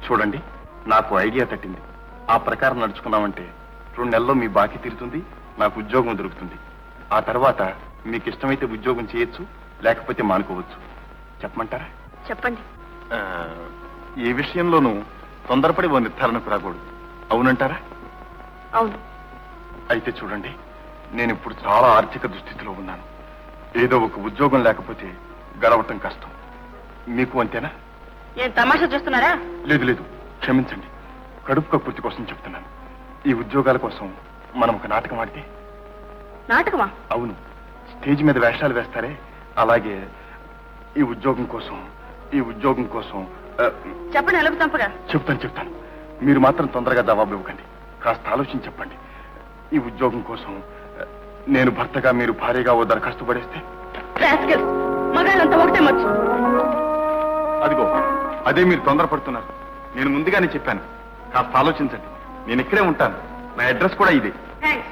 చూడండి నాకు ఐడియా తట్టింది ఆ ప్రకారం నడుచుకున్నామంటే రెండు నెలల్లో మీ బాకీ తీరుతుంది నాకు ఉద్యోగం దొరుకుతుంది ఆ తర్వాత మీకు ఇష్టమైతే ఉద్యోగం చేయొచ్చు లేకపోతే మానుకోవచ్చు చెప్పమంటారా చెప్పండి ఆ, ఏ విషయంలోనూ తొందరపడి ఓ నిర్ధారణకు రాకూడదు అవునంటారా అవును అయితే చూడండి నేను ఇప్పుడు చాలా ఆర్థిక దుస్థితిలో ఉన్నాను ఏదో ఒక ఉద్యోగం లేకపోతే గడవటం కష్టం మీకు అంతేనా ఏం తమాషా చూస్తున్నారా లేదు లేదు క్షమించండి కడుపు కక్కుర్తి కోసం చెప్తున్నాను ఈ ఉద్యోగాల కోసం మనం ఒక నాటకం ఆడితే నాటకమా అవును స్టేజ్ మీద వేషాలు వేస్తారే అలాగే ఈ ఉద్యోగం కోసం ఈ ఉద్యోగం కోసం ఆ, చెప్పండి ఎలుగు చంపగా చెప్తాను చెప్తాను మీరు మాత్రం తొందరగా జవాబు ఇవ్వకండి కాస్త ఆలోచించి చెప్పండి ఈ ఉద్యోగం కోసం ఆ, నేను భర్తగా మీరు భార్యగా ఓ దరఖాస్తు పడేస్తే రాస్కెల్ మగాళ్ళంతా ఒకటే మచ్చు అదిగో అదే మీరు తొందరపడుతున్నారు నేను ముందుగానే చెప్పాను కాస్త ఆలోచించండి నేను ఇక్కడే ఉంటాను నా అడ్రస్ కూడా ఇదే థ్యాంక్స్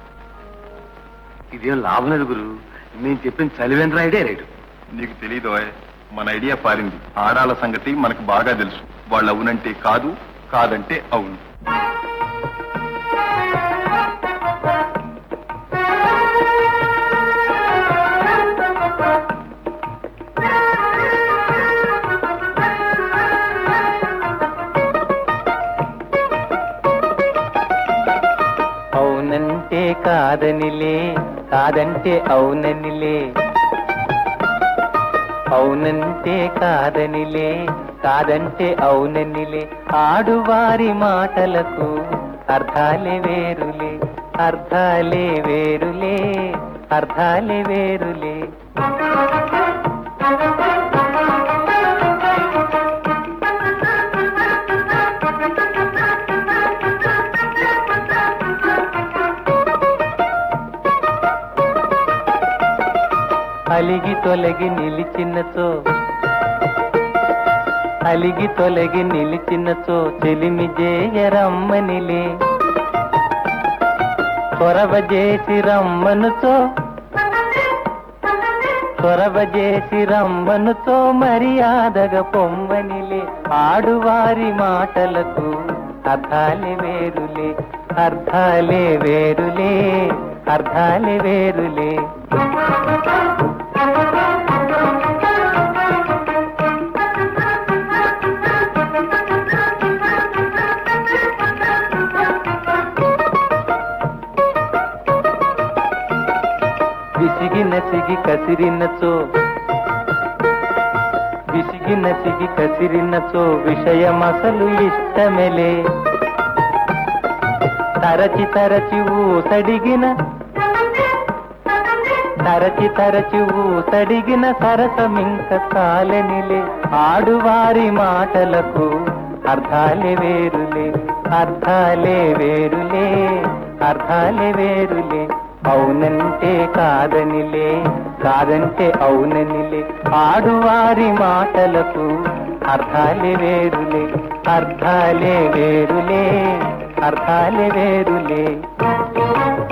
ఇదేం లాభం లేదు గురు నేను చెప్పిన చలివేంద్ర ఐడియా రైట్ నీకు తెలీదు మన ఐడియా పారింది ఆడాల సంగతి మనకు బాగా తెలుసు వాళ్ళు అవునంటే కాదు కాదంటే అవును అవునంటే కాదనిలే కాదంటే అవుననిలే అవునంటే కాదనిలే కాదంటే అవుననిలే ఆడువారి మాటలకు అర్థాలే వేరులే అర్థాలే వేరులే అర్థాలే వేరులే అలిగి తొలగి నిలిచినచో అలిగి తొలగి నిలిచినచో చెలిమి జేయరమ్మనిలే చొరవ చేసి రమ్మనుచో చొరవ చేసి రమ్మనుచో మర్యాదగా పొమ్మనిలే ఆడువారి మాటలకు అర్థాలే వేరులే అర్థాలే వేరులే అర్థాలే వేరులే విసిగి నసిగి కసిరినచో విసిగి నసిగి కసిరినచో విషయమసలు ఇష్టమెలే తరచి తరచి ఊసడిగిన తరచి తరచి ఊసడిగిన సరసమింక కాలనిలే ఆడువారి మాటలకు అర్థాలే వేరులే అర్థాలే వేరులే అర్థాలే వేరులే అవునంటే కాదనిలే కాదంటే అవుననిలే ఆడువారి మాటలకు అర్థాలే వేరులే అర్థాలే వేరులే అర్థాలే వేరులే